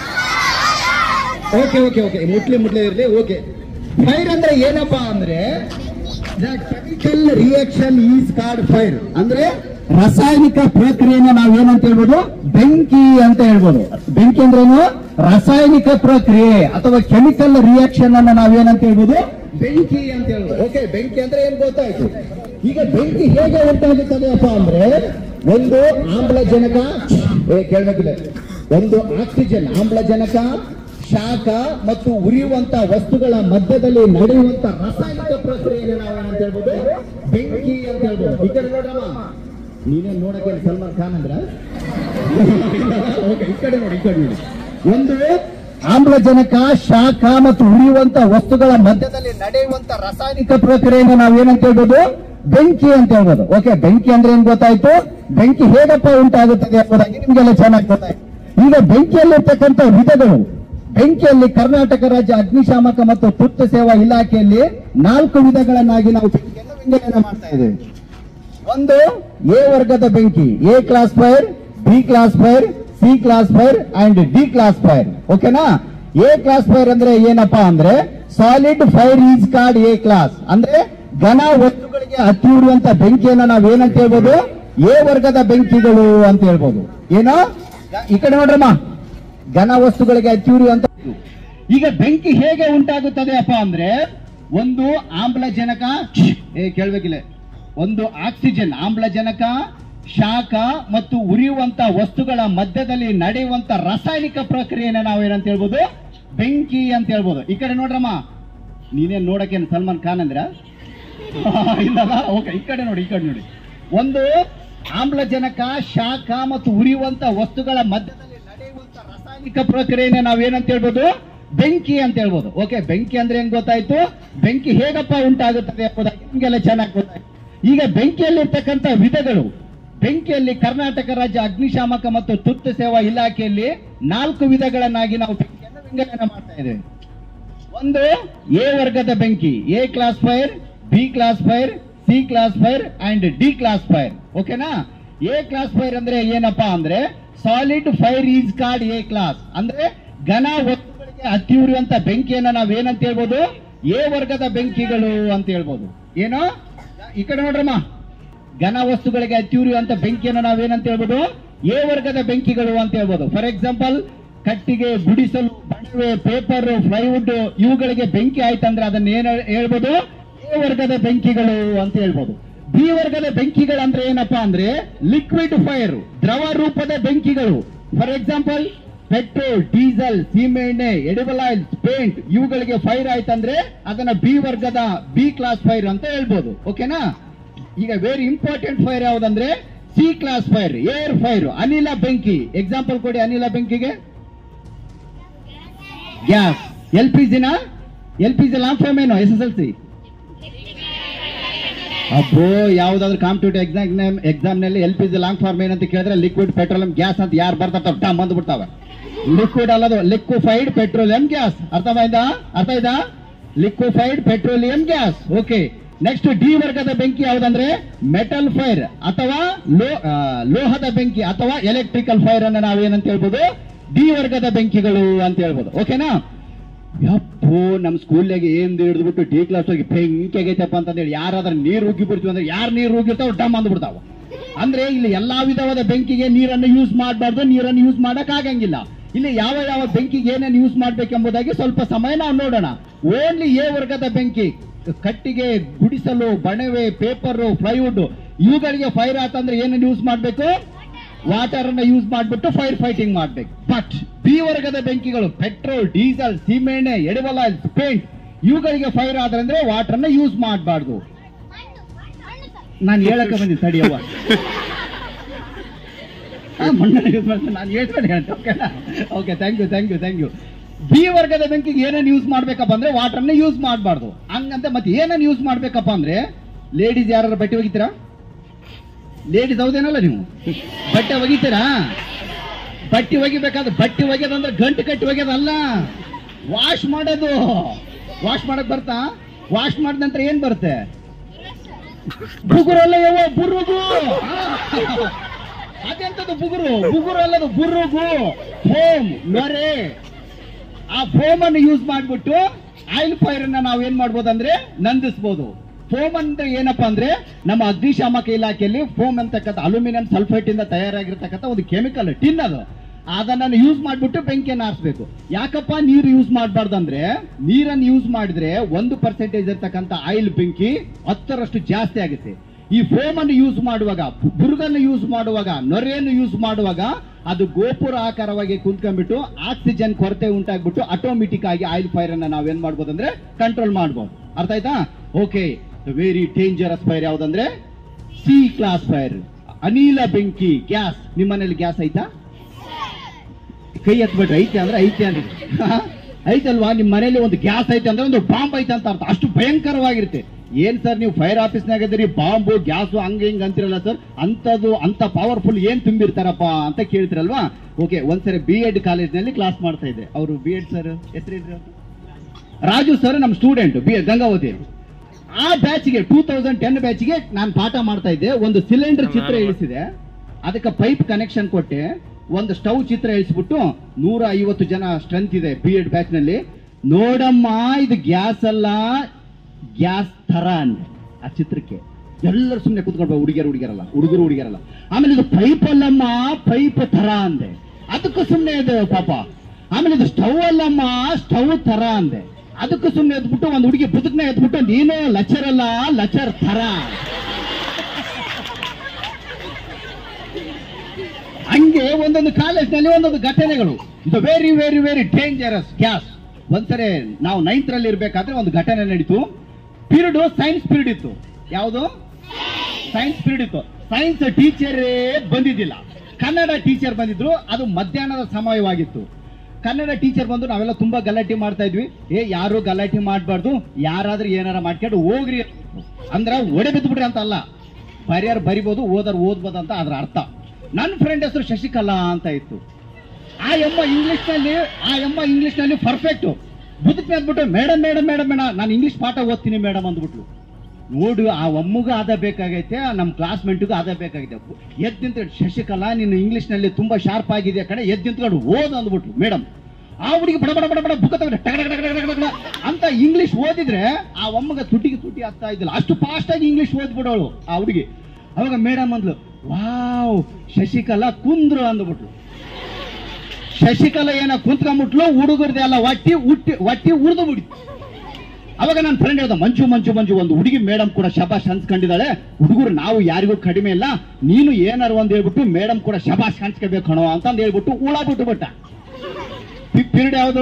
ಓಕೆ ಓಕೆ ಓಕೆ ಮುಟ್ಲಿ ಮುಟ್ಲಿ ಇರಲಿ ಓಕೆ ಫೈರ್ ಅಂದ್ರೆ ಏನಪ್ಪಾ ಅಂದ್ರೆ chemical reaction is called fire ಅಂದ್ರೆ ರಾಸಾಯನಿಕ ಪ್ರಕ್ರಿಯೆನ ನಾವು ಏನಂತ ಹೇಳ್ಬೋದು ಬೆಂಕಿ ಅಂತ ಹೇಳ್ಬೋದು ಬೆಂಕಿ ಅಂದ್ರೇನು ರಾಸಾಯನಿಕ ಪ್ರಕ್ರಿಯೆ ಅಥವಾ ಕೆಮಿಕಲ್ ರಿಯಾಕ್ಷನ್ ಅನ್ನ ನಾವೇನಂತ ಹೇಳ್ಬೋದು ಬೆಂಕಿ ಅಂತ ಹೇಳ್ಬೋದು ಓಕೆ ಬೆಂಕಿ ಅಂದ್ರೆ ಏನ್ ಗೊತ್ತಾಯ್ತು ಈಗ ಬೆಂಕಿ ಹೇಗೆ ಉಂಟಾಗುತ್ತದೆ ಅಪ್ಪ ಅಂದ್ರೆ ಒಂದು ಆಮ್ಲಜನಕ ಏ ಕೇಳ್ಬೇಕಿದೆ ಒಂದು ಆಕ್ಸಿಜನ್ ಆಮ್ಲಜನಕ ಶಾಖ ಮತ್ತು ಉರಿಯುವಂತ ವಸ್ತುಗಳ ಮಧ್ಯದಲ್ಲಿ ನಡೆಯುವಂತ ರಾಸಾಯನಿಕ ಪ್ರಕ್ರಿಯೆಗೆ ನಾವು ಏನಂತ ಹೇಳ್ಬೋದು ಬೆಂಕಿ ಅಂತ ಹೇಳ್ಬೋದು ಈ ಕಡೆ ನೋಡ್ರಮ್ಮ ನೀನೇ ನೋಡಕ್ಕೆ ಸಲ್ಮಾನ್ ಖಾನ್ ಅಂದ್ರ ಓಕೆ ಈ ಕಡೆ ನೋಡಿ ಈ ಕಡೆ ನೋಡಿ ಒಂದು ಆಮ್ಲಜನಕ ಶಾಖ ಮತ್ತು ಉರಿಯುವಂತ ವಸ್ತುಗಳ ಮಧ್ಯದಲ್ಲಿ ನಡೆಯುವಂತ ರಾಸಾಯನಿಕ ಪ್ರಕ್ರಿಯೆಗೆ ನಾವು ಏನಂತ ಹೇಳ್ಬೋದು ಬೆಂಕಿ ಅಂತ ಹೇಳ್ಬೋದು ಓಕೆ ಬೆಂಕಿ ಅಂದ್ರೆ ಏನ್ ಗೊತ್ತಾಯ್ತು ಬೆಂಕಿ ಹೇಗಪ್ಪ ಉಂಟಾಗುತ್ತದೆ ಎಂಬುದಾಗಿ ನಿಮ್ಗೆಲ್ಲ ಚೆನ್ನಾಗಿ ಗೊತ್ತಾಯ್ತು ಈಗ ಬೆಂಕಿಯಲ್ಲಿರ್ತಕ್ಕಂಥ ವಿಧಗಳು ಬೆಂಕಿಯಲ್ಲಿ ಕರ್ನಾಟಕ ರಾಜ್ಯ ಅಗ್ನಿಶಾಮಕ ಮತ್ತು ತುರ್ತು ಸೇವಾ ಇಲಾಖೆಯಲ್ಲಿ ನಾಲ್ಕು ವಿಧಗಳನ್ನಾಗಿ ನಾವು ಬೆಂಕಿಯನ್ನು ವಿಂಗಡಣೆ ಮಾಡ್ತಾ ಇದ್ದೇವೆ ಒಂದು ಎ ವರ್ಗದ ಬೆಂಕಿ A class fire B class fire C class fire and D class fire ಓಕೆನಾ ಎ ಕ್ಲಾಸ್ ಫೈರ್ ಅಂದ್ರೆ ಏನಪ್ಪಾ ಅಂದ್ರೆ solid fire is called A class ಅಂದ್ರೆ ಘನ ವಸ್ತುಗಳಿಗೆ ಹತ್ತಿ ಉರಿಯುವಂತ ಬೆಂಕಿಯನ್ನ ನಾವ್ ಏನಂತ ಹೇಳ್ಬೋದು ಎ ವರ್ಗದ ಬೆಂಕಿಗಳು ಅಂತ ಹೇಳ್ಬೋದು ಏನೋ ಈ ಕಡೆ ನೋಡ್ರಮ್ಮ ಘನ ವಸ್ತುಗಳಿಗೆ ಹತ್ತಿ ಉರಿಯುವಂತ ಈಗ ಬೆಂಕಿ ಹೇಗೆ ಉಂಟಾಗುತ್ತದೆ ಅಪ್ಪ ಅಂದ್ರೆ ಒಂದು ಆಮ್ಲಜನಕ ಏ ಕೇಳ್ಬೇಕಿಲ್ಲ ಒಂದು ಆಕ್ಸಿಜನ್ ಆಮ್ಲಜನಕ ಶಾಖ ಮತ್ತು ಉರಿಯುವಂತ ವಸ್ತುಗಳ ಮಧ್ಯದಲ್ಲಿ ನಡೆಯುವಂತ ರಾಸಾಯನಿಕ ಪ್ರಕ್ರಿಯೆನ ನಾವು ಏನಂತ ಹೇಳ್ಬೋದು ಬೆಂಕಿ ಅಂತ ಹೇಳ್ಬೋದು ಈ ಕಡೆ ನೋಡ್ರಮ್ಮ ನೀನೇನ್ ನೋಡಕ್ಕೆ ಸಲ್ಮಾನ್ ಖಾನ್ ಅಂದ್ರ ಇಲ್ಲಲ್ಲ ಓಕೆ ಈ ಕಡೆ ನೋಡಿ ಈ ಕಡೆ ನೋಡಿ ಒಂದು ಆಮ್ಲಜನಕ ಶಾಖ ಮತ್ತು ಉರಿಯುವಂತ ವಸ್ತುಗಳ ಮಧ್ಯದಲ್ಲಿ ನಡೆಯುವಂತ ರಾಸಾಯನಿಕ ಪ್ರಕ್ರಿಯೆನ ನಾವೇನಂತ ಹೇಳ್ಬೋದು ಬೆಂಕಿ ಅಂತ ಹೇಳ್ಬೋದು ಓಕೆ ಬೆಂಕಿ ಅಂದ್ರೆ ಏನ್ ಗೊತ್ತಾಯ್ತು ಬೆಂಕಿ ಹೇಗಪ್ಪ ಉಂಟಾಗುತ್ತದೆ ಎಂಬುದಾಗಿ ನಿಮ್ಗೆಲ್ಲ ಚೆನ್ನಾಗಿ ಗೊತ್ತಾಯ್ತು ಈಗ ಬೆಂಕಿಯಲ್ಲಿರ್ತಕ್ಕಂಥ ವಿಧಗಳು ಬೆಂಕಿಯಲ್ಲಿ ಕರ್ನಾಟಕ ರಾಜ್ಯ ಅಗ್ನಿಶಾಮಕ ಮತ್ತು ತುರ್ತು ಸೇವಾ ಇಲಾಖೆಯಲ್ಲಿ ನಾಲ್ಕು ವಿಧಗಳನ್ನಾಗಿ ನಾವು ಬೆಂಕಿಯನ್ನು ವಿಂಗಡಣೆ ಮಾಡ್ತಾ ಇದ್ದೇವೆ ಒಂದು ಎ ವರ್ಗದ ಬೆಂಕಿ A class fire B class fire C class fire and D class fire ಓಕೆನಾ ಎ ಕ್ಲಾಸ್ ಫೈರ್ ಅಂದ್ರೆ ಏನಪ್ಪಾ ಅಂದ್ರೆ solid fire is called A class ಅಂದ್ರೆ ಘನ ವಸ್ತುಗಳಿಗೆ ಹತ್ತಿ ಉರಿಯುವಂತ ಬೆಂಕಿಯನ್ನ ನಾವ್ ಏನಂತ ಹೇಳ್ಬೋದು ಎ ವರ್ಗದ ಬೆಂಕಿಗಳು ಅಂತ ಹೇಳ್ಬೋದು ಏನೋ ಈ ಕಡೆ ನೋಡ್ರಮ್ಮ ಘನ ವಸ್ತುಗಳಿಗೆ ಹತ್ತಿ ಉರಿಯುವಂತ ಬೆಂಕಿಯನ್ನು ನಾವೇನಂತ ಹೇಳ್ಬೋದು ಎ ವರ್ಗದ ಬೆಂಕಿಗಳು ಅಂತ ಹೇಳ್ಬೋದು ಫಾರ್ ಎಕ್ಸಾಂಪಲ್ ಕಟ್ಟಿಗೆ ಗುಡಿಸಲು ಬಣವೆ ಪೇಪರ್ ಫ್ಲೈವುಡ್ ಇವುಗಳಿಗೆ ಬೆಂಕಿ ಆಯ್ತಂದ್ರೆ ಅದನ್ನ ಏನ್ ಹೇಳ್ಬೋದು ಎ ವರ್ಗದ ಬೆಂಕಿಗಳು ಅಂತ ಹೇಳ್ಬೋದು ಬಿ ವರ್ಗದ ಬೆಂಕಿಗಳು ಅಂದ್ರೆ ಏನಪ್ಪಾ ಅಂದ್ರೆ ಲಿಕ್ವಿಡ್ ಫೈರ್ ದ್ರವ ರೂಪದ ಬೆಂಕಿಗಳು ಫಾರ್ ಎಕ್ಸಾಂಪಲ್ ಪೆಟ್ರೋಲ್ ಡೀಸೆಲ್ ಸೀಮೆಎಣ್ಣೆ ಎಡಿಬಲ್ ಆಯಿಲ್ ಪೇಂಟ್ ಇವುಗಳಿಗೆ ಫೈರ್ ಆಯ್ತಂದ್ರೆ ಅದನ್ನ ಬಿ ವರ್ಗದ ಬಿ ಕ್ಲಾಸ್ ಫೈರ್ ಅಂತ ಹೇಳ್ಬೋದು ಓಕೆನಾ ಈಗ ವೆರಿ ಇಂಪಾರ್ಟೆಂಟ್ ಫೈರ್ ಯಾವ್ದಂದ್ರೆ C class fire air fire ಅನಿಲ ಬೆಂಕಿ ಎಕ್ಸಾಂಪಲ್ ಕೊಡಿ ಅನಿಲ ಬೆಂಕಿಗೆ ಗ್ಯಾಸ್ ಎಲ್ ಪಿ ಜಿನ L P G long form ಏನು ಎಸ್ ಎಸ್ ಎಲ್ ಸಿ ಅಬ್ಬೋ ಯಾವ್ದಾದ್ರು ಕಾಂಪಿಟೇಟಿವ್ ಎಕ್ಸಾಮ್ ಎಕ್ಸಾಮ್ ನಲ್ಲಿ L P G long form ಏನಂತ ಕೇಳಿದ್ರೆ ಲಿಕ್ವಿಡ್ ಪೆಟ್ರೋಲಿಯಂ ಗ್ಯಾಸ್ ಅಂತ ಯಾರು ಬರ್ತಾರ ಟಮ್ ಬಂದು ಬಿಡ್ತಾವೆ ಲಿಕ್ವಿಡ್ ಅಲ್ಲದು ಲಿಕ್ವಿಫೈಡ್ ಪೆಟ್ರೋಲಿಯಂ ಗ್ಯಾಸ್ ಅರ್ಥವಾಯ್ತಾ ಅರ್ಥ ಆಯ್ತಾ liquefied petroleum gas okay next D ವರ್ಗದ ಬೆಂಕಿ ಯಾವ್ದಂದ್ರೆ ಮೆಟಲ್ ಫೈರ್ ಅಥವಾ ಲೋ ಆ, ಲೋಹದ ಬೆಂಕಿ ಅಥವಾ ಎಲೆಕ್ಟ್ರಿಕಲ್ ಫೈರ್ ಅನ್ನ ನಾವು ಏನಂತ ಹೇಳ್ಬೋದು ಡಿ ವರ್ಗದ ಬೆಂಕಿಗಳು ಅಂತ ಹೇಳ್ಬೋದು ಓಕೆನಾ ಯಪ್ಪೋ ನಮ್ ಸ್ಕೂಲ್ನಾಗ ಏನ್ ಹಿಡಿದ್ಬಿಟ್ಟು ಡಿ ಕ್ಲಾಸ್ ಹೋಗಿ ಬೆಂಕಿ ಆಗೈತಪ್ಪ ಅಂತಂದೇಳಿ ಯಾರಾದ್ರೂ ನೀರು ಉಗ್ಗಿ ಬಿಡ್ತೀವಿ ಅಂದ್ರೆ ಯಾರು ನೀರು ಉಗಿರ್ತಾವ ಡಮ್ ಅಂದ್ಬಿಡ್ತಾವ ಅಂದ್ರೆ ಇಲ್ಲಿ ಎಲ್ಲಾ ವಿಧವಾದ ಬೆಂಕಿಗೆ ನೀರನ್ನು ಯೂಸ್ ಮಾಡಬಾರ್ದು ನೀರನ್ನು ಯೂಸ್ ಮಾಡಕ್ ಆಗಂಗಿಲ್ಲ ಇಲ್ಲಿ ಯಾವ ಯಾವ ಬೆಂಕಿಗೆ ಏನೇನು ಯೂಸ್ ಮಾಡ್ಬೇಕೆಂಬುದಾಗಿ ಸ್ವಲ್ಪ ಸಮಯ ನಾವು ನೋಡೋಣ ಓನ್ಲಿ ಎ ವರ್ಗದ ಬೆಂಕಿ ಕಟ್ಟಿಗೆ ಗುಡಿಸಲು ಬಣವೆ ಪೇಪರ್ ಫ್ಲೈವುಡ್ ಇವುಗಳಿಗೆ ಫೈರ್ ಆತಂದ್ರೆ ಏನೇನು ಯೂಸ್ ಮಾಡ್ಬೇಕು ವಾಟರ್ ಅನ್ನ ಯೂಸ್ ಮಾಡ್ಬಿಟ್ಟು ಫೈರ್ ಫೈಟಿಂಗ್ ಮಾಡ್ಬೇಕು ಬಟ್ ಬಿ ವರ್ಗದ ಬೆಂಕಿಗಳು ಪೆಟ್ರೋಲ್ ಡೀಸೆಲ್ ಸೀಮೆಎಣ್ಣೆ ಎಡಿಬಲ್ ಆಯಿಲ್ ಪೇಂಟ್ ಇವುಗಳಿಗೆ ಫೈರ್ ಆದ್ರೆ ವಾಟರ್ ಅನ್ನ ಯೂಸ್ ಮಾಡಬಾರ್ದು ನಾನು ಹೇಳಕ್ಕೆ ಬಂದಿದ್ದೆ ತಡಿಯವ್ವ ಆ, ಮಣ್ಣನ್ನು ಯೂಸ್ ಮಾಡ್ತೀನಿ ನಾನು ಹೇಳ್ತಾನೆ ಹೇಳ್ತೆ ಓಕೆನಾ okay thank you thank you thank you B ವರ್ಗದ ಬೆಂಕಿಗೆ ಏನೇನು ಯೂಸ್ ಮಾಡ್ಬೇಕಪ್ಪ ಅಂದ್ರೆ ವಾಟರ್ನ ಯೂಸ್ ಮಾಡಬಾರ್ದು ಹಂಗಂತ ಮತ್ತೆ ಏನೇನು ಯೂಸ್ ಮಾಡ್ಬೇಕಪ್ಪ ಅಂದ್ರೆ ಲೇಡೀಸ್ ಯಾರು ಬಟ್ಟೆ ಒಗಿತೀರಾ ಲೇಡೀಸ್ ಹೌದೇನಲ್ಲ ನೀವು ಬಟ್ಟೆ ಒಗಿತೀರಾ ಬಟ್ಟೆ ಒಗಿಬೇಕಾದ್ರೆ ಬಟ್ಟೆ ಒಗೆದಂದ್ರೆ ಗಂಟು ಕಟ್ಟಿ ಒಗೆದಲ್ಲ ವಾಶ್ ಮಾಡೋದು ವಾಶ್ ಮಾಡಕ್ ಬರ್ತಾ ವಾಶ್ ಮಾಡಿದ ನಂತರ ಏನ್ ಬರುತ್ತೆ ಬುಗುರು ಅಲ್ಲ ಯವ್ವ ಬುರುಗು ಅದೆಂತದ್ದು ಬುಗುರು ಬುಗುರು ಅಲ್ಲದು ಬುರುಗು ಫೋಮ್ ನೊರೆ ಆ ಫೋಮ್ ಅನ್ನು ಯೂಸ್ ಮಾಡ್ಬಿಟ್ಟು ಆಯಿಲ್ ಫೈರ್ ಅನ್ನ ನಾವು ಏನ್ ಮಾಡ್ಬೋದು ಅಂದ್ರೆ ನಂದಿಸ್ಬೋದು ಫೋಮ್ ಅಂದ್ರೆ ಏನಪ್ಪಾ ಅಂದ್ರೆ ನಮ್ಮ ಅಗ್ನಿಶಾಮಕ ಇಲಾಖೆಯಲ್ಲಿ ಫೋಮ್ ಅಂತಕ್ಕಂಥ ಅಲ್ಯೂಮಿನಿಯಂ ಸಲ್ಫೇಟ್ ಇಂದ ತಯಾರಾಗಿರ್ತಕ್ಕಂಥ ಒಂದು ಕೆಮಿಕಲ್ ಟಿನ್ ಅದು ಅದನ್ನ ಯೂಸ್ ಮಾಡ್ಬಿಟ್ಟು ಬೆಂಕಿಯನ್ನು ಆರಿಸ್ಬೇಕು ಯಾಕಪ್ಪ ನೀರು ಯೂಸ್ ಮಾಡಬಾರ್ದು ಅಂದ್ರೆ ನೀರನ್ನು ಯೂಸ್ ಮಾಡಿದ್ರೆ ಒಂದು ಪರ್ಸೆಂಟೇಜ್ ಇರ್ತಕ್ಕಂಥ ಆಯಿಲ್ ಬೆಂಕಿ ಹತ್ತರಷ್ಟು ಜಾಸ್ತಿ ಆಗುತ್ತೆ ಈ ಫೋಮ್ ಅನ್ನು ಯೂಸ್ ಮಾಡುವಾಗ ಬು- ಬುರುಗನ್ನು ಯೂಸ್ ಮಾಡುವಾಗ ನೊರೆಯನ್ನು ಯೂಸ್ ಮಾಡುವಾಗ ಅದು ಗೋಪುರ ಆಕಾರವಾಗಿ ಕುಂತ್ಕೊಂಡ್ಬಿಟ್ಟು ಆಕ್ಸಿಜನ್ ಕೊರತೆ ಉಂಟಾಗ್ಬಿಟ್ಟು ಆಟೋಮೆಟಿಕ್ ಆಗಿ ಆಯಿಲ್ ಫೈರ್ ಅನ್ನ ನಾವೇನ್ ಮಾಡ್ಬೋದು ಅಂದ್ರೆ ಕಂಟ್ರೋಲ್ ಮಾಡ್ಬೋದು ಅರ್ಥ ಆಯ್ತಾ ಓಕೆ ವೆರಿ ಡೇಂಜರಸ್ ಫೈರ್ ಯಾವ್ದಂದ್ರೆ ಸಿ ಕ್ಲಾಸ್ ಫೈರ್ ಅನಿಲ ಬೆಂಕಿ ಗ್ಯಾಸ್ ನಿಮ್ಮನೇಲಿ ಗ್ಯಾಸ್ ಐತಾ ಕೈ ಎತ್ಬಿಟ್ರೆ ಐತೆ ಅಂದ್ರೆ ಐತೆ ಅಂದ್ರೆ ಐತಲ್ವಾ ನಿಮ್ ಮನೇಲಿ ಒಂದು ಗ್ಯಾಸ್ ಐತೆ ಅಂದ್ರೆ ಒಂದು ಬಾಂಬ್ ಐತೆ ಅಂತ ಅರ್ಥ ಅಷ್ಟು ಭಯಂಕರವಾಗಿರುತ್ತೆ ಏನ್ ಸರ್ ನೀವು ಫೈರ್ ಆಫೀಸ್ನಾಗ ಇದ್ದೀರಿ ಬಾಂಬು ಗ್ಯಾಸು ಹಂಗ ಹಿಂಗ್ ಅಂತಿರಲ್ಲ ಸರ್ ಅಂತದ್ದು ಅಂತ ಪವರ್ಫುಲ್ ಏನ್ ತುಂಬಿರ್ತಾರಪ್ಪ ಅಂತ ಕೇಳ್ತಿರಲ್ವಾ ಓಕೆ ಒಂದ್ಸರಿ ಬಿ ಎಡ್ ಕಾಲೇಜ್ನಲ್ಲಿ ಕ್ಲಾಸ್ ಮಾಡ್ತಾ ಇದ್ದೆ ಅವರು ಬಿ ಎಡ್ ಸರ್ ಹೆಸರೇನ್ರಿ ಅವ್ರ್ದು? ರಾಜು ಸರ್ ನಮ್ಮ ಸ್ಟೂಡೆಂಟ್ ಬಿ ಗಂಗಾವತಿ ಆ ಬ್ಯಾಚ್ಗೆ ಟೂ ತೌಸಂಡ್ ಟೆನ್ ಬ್ಯಾಚ್ಗೆ ನಾನು ಪಾಠ ಮಾಡ್ತಾ ಇದ್ದೆ ಒಂದು ಸಿಲಿಂಡರ್ ಚಿತ್ರ ಇಳಿಸಿದೆ ಅದಕ್ಕೆ ಪೈಪ್ ಕನೆಕ್ಷನ್ ಕೊಟ್ಟೆ ಒಂದು ಸ್ಟವ್ ಚಿತ್ರ ಇಳಿಸ್ಬಿಟ್ಟು ನೂರ ಐವತ್ತು ಜನ ಸ್ಟ್ರೆಂತ್ ಇದೆ ಬಿ ಎಡ್ ಬ್ಯಾಚ್ ನಲ್ಲಿ ನೋಡಮ್ಮ ಇದು ಗ್ಯಾಸ್ ಅಲ್ಲ ಗ್ಯಾಸ್ ತರ ಅಂದೆ ಆ ಚಿತ್ರಕ್ಕೆ ಎಲ್ಲರೂ ಸುಮ್ಮನೆ ಕುತ್ಕೊಂಡು ಹುಡುಗಿಯರು ಹುಡುಗಿಯರಲ್ಲ ಹುಡುಗರು ಹುಡುಗಿಯರಲ್ಲ ಆಮೇಲೆ ಇದು ಪೈಪ್ ಅಲ್ಲಮ್ಮ ಪೈಪ್ ತರ ಅಂದೆ ಅದಕ್ಕೂ ಸುಮ್ಮನೆ ಇದೆ ಪಾಪ ಆಮೇಲೆ ಇದು ಸ್ಟವ್ ಅಲ್ಲಮ್ಮ ಸ್ಟವ್ ತರ ಅಂದೆ ಅದಕ್ಕೂ ಸುಮ್ಮನೆ ಎದ್ಬಿಟ್ಟು ಒಂದು ಹುಡುಗಿ ಬದುಕನ್ನ ಎದ್ಬಿಟ್ಟು ನೀನು ಲಚರ್ ಅಲ್ಲ ಲಚರ್ ತರ ಹಂಗೆ ಒಂದೊಂದು ಕಾಲೇಜ್ನಲ್ಲಿ ಒಂದೊಂದು ಘಟನೆಗಳು ಇದು very very very dangerous gas ಒಂದ್ಸರಿ ನಾವು ನೈನ್ತ್ ರಲ್ಲಿ ಇರ್ಬೇಕಾದ್ರೆ ಒಂದು ಘಟನೆ ನಡೀತು ಪೀರಿಯಡ್ ಸೈನ್ಸ್ ಪೀರಿಯಡ್ ಇತ್ತು ಯಾವುದು ಸೈನ್ಸ್ ಪೀರಿಯಡ್ ಇತ್ತು ಸೈನ್ಸ್ ಟೀಚರೇ ಬಂದಿದ್ದಿಲ್ಲ ಕನ್ನಡ ಟೀಚರ್ ಬಂದಿದ್ರು ಅದು ಮಧ್ಯಾಹ್ನದ ಸಮಯವಾಗಿತ್ತು ಕನ್ನಡ ಟೀಚರ್ ಬಂದು ನಾವೆಲ್ಲ ತುಂಬಾ ಗಲಾಟೆ ಮಾಡ್ತಾ ಇದ್ವಿ ಏ ಯಾರು ಗಲಾಟೆ ಮಾಡಬಾರ್ದು ಯಾರಾದ್ರೂ ಏನಾರ ಮಾಡ್ಕೊಂಡು ಹೋಗ್ರಿ ಅಂದ್ರ ಒಡೆ ಬಿದ್ದುಬಿಟ್ರಿ ಅಂತ ಅಲ್ಲ ಬರ್ಯಾರು ಬರಿಬೋದು ಓದರ್ ಓದ್ಬೋದು ಅಂತ ಅದ್ರ ಅರ್ಥ ನನ್ನ ಫ್ರೆಂಡ್ ಹೆಸರು ಶಶಿಕಲಾ ಅಂತ ಇತ್ತು ಆ ಎಮ್ಮ ಇಂಗ್ಲಿಷ್ ನಲ್ಲಿ ಆ ಎಮ್ಮ ಇಂಗ್ಲಿಷ್ ನಲ್ಲಿ ಪರ್ಫೆಕ್ಟ್ ಬುದ್ಧಕ್ಕೆ ಅಂದ್ಬಿಟ್ಟು ಮೇಡಮ್ ಮೇಡಮ್ ಮೇಡಮ್ ಮೇಡಮ್ ನಾನು ಇಂಗ್ಲಿಷ್ ಪಾಠ ಓದ್ತೀನಿ ಮೇಡಮ್ ಅಂದ್ಬಿಟ್ಲು ನೋಡು ಆ ಒಮ್ಮಗೂ ಅದ ಬೇಕಾಗೈತೆ ನಮ್ಮ ಕ್ಲಾಸ್ಮೇಟ್ಗೂ ಅದ ಬೇಕಾಗಿದೆ ಎದ್ದು ನಿಂತ್ಕೊಂಡು ಶಶಿಕಲಾ ನೀನು ಇಂಗ್ಲಿಷ್ ನಲ್ಲಿ ತುಂಬಾ ಶಾರ್ಪ್ ಆಗಿದೆ ಕಡೆ ಎದ್ದು ನಿಂತ್ಕೊಂಡು ಓದ್ ಅಂದ್ಬಿಟ್ಲು ಮೇಡಮ್ ಆ ಹುಡುಗಿ ಬಡ ಬಡ ಬಡ ಬಡ ಬುಕ್ಕ ತಗೊಂಡು ಟಗ ಟಗ ಟಗ ಟಗ ಟಗ ಅಂತ ಇಂಗ್ಲಿಷ್ ಓದಿದ್ರೆ ಆ ಒಮ್ಮಗ ತುಟಿಗೆ ತುಟಿ ಆಗ್ತಾ ಇದ್ದಿಲ್ಲ ಅಷ್ಟು ಫಾಸ್ಟ್ ಆಗಿ ಇಂಗ್ಲಿಷ್ ಓದ್ಬಿಡೋಳು ಆ ಹುಡುಗಿ ಅವಾಗ ಮೇಡಮ್ ಅಂದ್ಲು ವಾವ್ ಶಶಿಕಲಾ ಕುಂದ್ರು ಅಂದ್ಬಿಟ್ಲು ಶಶಿಕಲಾ ಏನ ಕುಂತ್ಕೊಂಡ್ಬಿಟ್ಲು ಹುಡುಗರ್ದೆ ಎಲ್ಲ ಒಟ್ಟಿ ಹುಟ್ಟಿ ಒಟ್ಟಿ ಉರಿದು ಬಿಡಿತು ಅವಾಗ ನನ್ನ ಫ್ರೆಂಡ್ ಹೇಳ್ದ ಮಂಜು ಮಂಜು ಮಂಜು ಒಂದು ಹುಡುಗಿ ಮೇಡಮ್ ಕೂಡ ಶಬಾಷ್ ಅನ್ಸ್ಕೊಂಡಿದ್ದಾಳೆ ಹುಡುಗರು ನಾವು ಯಾರಿಗೂ ಕಡಿಮೆ ಇಲ್ಲ ನೀನು ಏನಾರು ಒಂದ್ ಹೇಳ್ಬಿಟ್ಟು ಮೇಡಮ್ ಕೂಡ ಶಬಾಷ್ ಅನ್ಸ್ಕೋಬೇಕು ಕಣೋ ಅಂತಂದು ಹೇಳ್ಬಿಟ್ಟು ಉಳ ಬಿಟ್ಟು ಬಿಟ್ಟ ಪೀರಿಯಡ್ ಯಾವುದು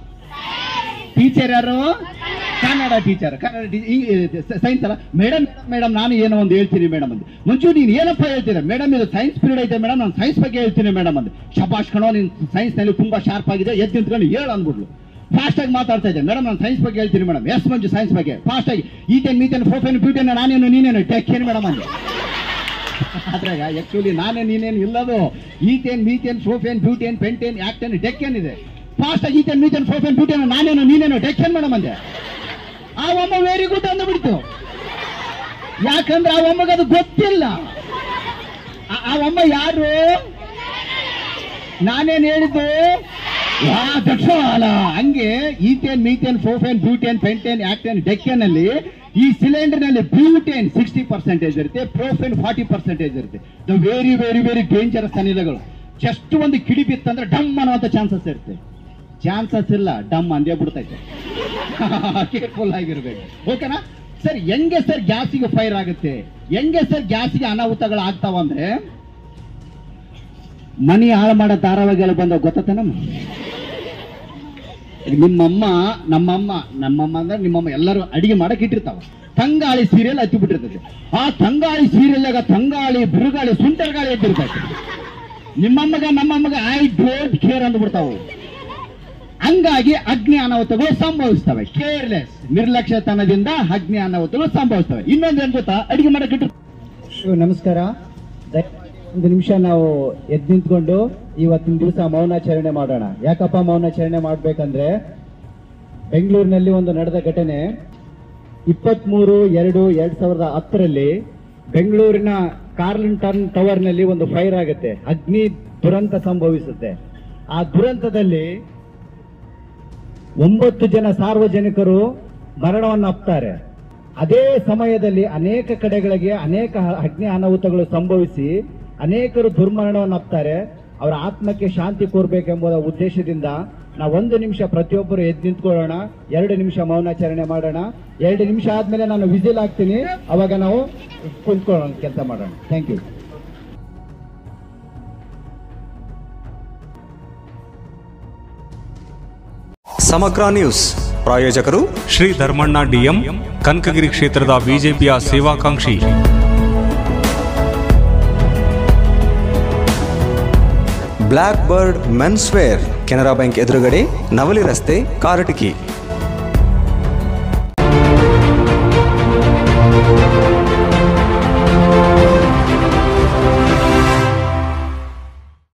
ಟೀಚರ್ ಯಾರು ಕನ್ನಡ ಟೀಚರ್ ಕನ್ನಡ ಸೈನ್ಸ್ ಅಲ್ಲ ಮೇಡಮ್ ಮೇಡಮ್ ನಾನು ಏನೋ ಒಂದು ಹೇಳ್ತೀನಿ ಮೇಡಮ್ ಅಂದೆ ಮಂಜು ನೀನು ಏನಪ್ಪ ಹೇಳ್ತೀರಾ ಮೇಡಮ್ ಇದು ಸೈನ್ಸ್ ಪೀರಿಯಡ್ ಐತೆ ಮೇಡಮ್ ನಾನು ಸೈನ್ಸ್ ಬಗ್ಗೆ ಹೇಳ್ತೀನಿ ಮೇಡಮ್ ಅಂದೆ ಶಬಾಷ್ ಕಣೋ ನೀನು ಸೈನ್ಸ್ ನಲ್ಲಿ ತುಂಬಾ ಶಾರ್ಪ್ ಆಗಿದೆ ಎದ್ದು ನಿಂತ್ಕೊಂಡು ಹೇಳು ಅಂದ್ಬಿಡ್ಲು ಫಾಸ್ಟ್ ಆಗಿ ಮಾತಾಡ್ತಾ ಇದ್ದೆ ಮೇಡಮ್ ನಾನು ಸೈನ್ಸ್ ಬಗ್ಗೆ ಹೇಳ್ತೀನಿ ಮೇಡಮ್ ಎಸ್ ಮಂಜು ಸೈನ್ಸ್ ಬಗ್ಗೆ ಫಾಸ್ಟ್ ಆಗಿ ಈತೇನ್ ಮೀತೇನ್ ಫೋಫೇನ್ ಬ್ಯೂಟೇನ್ ನಾನೇನು ನೀನೇನು ಟೆಕ್ ಏನು ಮೇಡಮ್ ಅಂದೆ ಅದ್ರಾಗ ಆಕ್ಚುಲಿ ನಾನೇ ನೀನೇನು ಇಲ್ಲದು ethane methane propane butane pentane octane decane ಇದೆ ಫಾಸ್ಟ್ ಆಗಿ ಈತೇನ್ ಮೀತೇನ್ ಸೋಫೇನ್ ಬ್ಯೂಟೇನ್ ನಾನೇನು ನೀನೇನು ಡೆಕ್ಕೇನ್ ಮೇಡಮ್ ಅಂದೆ ಆ ಒಮ್ಮ ವೆರಿ ಗುಡ್ ಅಂದ್ಬಿಡ್ತು ಯಾಕಂದ್ರೆ ಆ ಒಮ್ಮಗ ಅದು ಗೊತ್ತಿಲ್ಲ ಆ- ಆ ಒಮ್ಮ ಯಾರು ನಾನೇನ್ ಹೇಳಿದ್ದು ವಾ, ದಕ್ಷ ಅಲ್ಲ ಹಂಗೆ ethane methane propane butane pentane octane decane ಅಲ್ಲಿ ಈ ಸಿಲಿಂಡರ್ ನಲ್ಲಿ ಬ್ಯೂಟೇನ್ ಸಿಕ್ಸ್ಟಿ ಪರ್ಸೆಂಟೇಜ್ ಇರುತ್ತೆ ಪ್ರೋಫೇನ್ ಫಾರ್ಟಿ ಪರ್ಸೆಂಟೇಜ್ ಇರುತ್ತೆ the very very very dangerous ಅನಿಲಗಳು ಜಸ್ಟ್ ಒಂದು ಕಿಡಿ ಬಿತ್ತಂದ್ರೆ ಡಮ್ ಅನ್ನುವಂತ ಚಾನ್ಸಸ್ ಇರುತ್ತೆ ಚಾನ್ಸಸ್ ಇಲ್ಲ ಡಮ್ ಅಂದೇ ಬಿಡ್ತೈತೆ ಕೇರ್ಫುಲ್ ಆಗಿರ್ಬೇಕು ಓಕೆನಾ ಸರ್ ಹೆಂಗೆ ಸರ್ ಗ್ಯಾಸಿಗೆ ಫೈರ್ ಆಗುತ್ತೆ ಹೆಂಗೆ ಸರ್ ಗ್ಯಾಸಿಗೆ ಅನಾಹುತಗಳು ಆಗ್ತಾವ ಅಂದ್ರೆ ಮನಿ ಹಾಳು ಮಾಡೋ ಧಾರಾವಾಹಿಗಳು ಬಂದ ಗೊತ್ತೇನಮ್ಮ ಈಗ ನಿಮ್ಮಮ್ಮ ನಮ್ಮಮ್ಮ ನಮ್ಮಮ್ಮ ಅಂದ್ರೆ ನಿಮ್ಮಮ್ಮ ಎಲ್ಲರೂ ಅಡಿಗೆ ಮಾಡಕ್ ಇಟ್ಟಿರ್ತಾವ ತಂಗಾಳಿ ಸೀರಿಯಲ್ ಹತ್ತಿ ಬಿಟ್ಟಿರ್ತದೆ ಆ ತಂಗಾಳಿ ಸೀರಿಯಲ್ನಾಗ ತಂಗಾಳಿ ಬಿರುಗಾಳಿ ಸುಂಟರಗಾಳಿ ಎದ್ದಿರ್ತೈತೆ ನಿಮ್ಮಮ್ಮಗ ನಮ್ಮಮ್ಮಗ ಐ ಡೋಂಟ್ ಕೇರ್ ಅಂದ್ಬಿಡ್ತಾವು ಹಂಗಾಗಿ ಅಗ್ನಿ ಅನಾಹುತಗಳು ಸಂಭವಿಸ್ತವೆ ಕೇರ್ಲೆಸ್ ನಿರ್ಲಕ್ಷ್ಯತನದಿಂದ ಅಗ್ನಿ ಅನಾಹುತಗಳು ಸಂಭವಿಸ್ತವೆ ಇನ್ನೊಂದೇನ್ ಗೊತ್ತಾ ಅಡಿಗೆ ಮಾಡಕ್ ಇಟ್ಟಿರ್ತಾರೆ ನಮಸ್ಕಾರ ದಯಮಾಡಿ ಒಂದು ನಿಮಿಷ ನಾವು ಎದ್ದು ನಿಂತ್ಕೊಂಡು ಇವತ್ತಿನ ದಿವಸ ಮೌನಾಚರಣೆ ಮಾಡೋಣ ಯಾಕಪ್ಪ ಮೌನಾಚರಣೆ ಮಾಡ್ಬೇಕಂದ್ರೆ ಬೆಂಗಳೂರಿನಲ್ಲಿ ಒಂದು ನಡೆದ ಘಟನೆ ಇಪ್ಪತ್ಮೂರು ಎರಡು ಎರಡ್ ಸಾವಿರದ ಹತ್ತರಲ್ಲಿ ಬೆಂಗಳೂರಿನ ಕಾರ್ಲಿಂಟನ್ ಟವರ್ ನಲ್ಲಿ ಒಂದು ಫೈರ್ ಆಗುತ್ತೆ ಅಗ್ನಿ ದುರಂತ ಸಂಭವಿಸುತ್ತೆ ಆ ದುರಂತದಲ್ಲಿ ಒಂಬತ್ತು ಜನ ಸಾರ್ವಜನಿಕರು ಮರಣವನ್ನು ಅಪ್ತಾರೆ ಅದೇ ಸಮಯದಲ್ಲಿ ಅನೇಕ ಕಡೆಗಳಿಗೆ ಅನೇಕ ಅಗ್ನಿ ಅನಾಹುತಗಳು ಸಂಭವಿಸಿ ಅನೇಕರು ದುರ್ಮರಣವನ್ನು ಅಪ್ತಾರೆ ಅವರ ಆತ್ಮಕ್ಕೆ ಶಾಂತಿ ಕೋರ್ಬೇಕೆಂಬುದ ಉದ್ದೇಶದಿಂದ ನಾವು ಒಂದು ನಿಮಿಷ ಪ್ರತಿಯೊಬ್ಬರು ಎದ್ದು ನಿಂತ್ಕೊಳ್ಳೋಣ ಎರಡು ನಿಮಿಷ ಮೌನಾಚರಣೆ ಮಾಡೋಣ ಎರಡು ನಿಮಿಷ ಆದ್ಮೇಲೆ ನಾನು ವಿಸಿಲ್ ಹಾಕ್ತೀನಿ ಅವಾಗ ನಾವು ಕುಂತ್ಕೊಳ್ಳೋಣ ಕೆಲಸ ಮಾಡೋಣ ಥ್ಯಾಂಕ್ ಯು ಸಮಗ್ರ ನ್ಯೂಸ್ ಪ್ರಾಯೋಜಕರು ಶ್ರೀ ಧರ್ಮಣ್ಣ ಡಿಎಂ ಕನಕಗಿರಿ ಕ್ಷೇತ್ರದ ಬಿಜೆಪಿಯ ಸೇವಾಕಾಂಕ್ಷಿ Black Bird men's wear Canara bank ಎದುರುಗಡೆ ನವಲಿ ರಸ್ತೆ ಕಾರಟಗಿ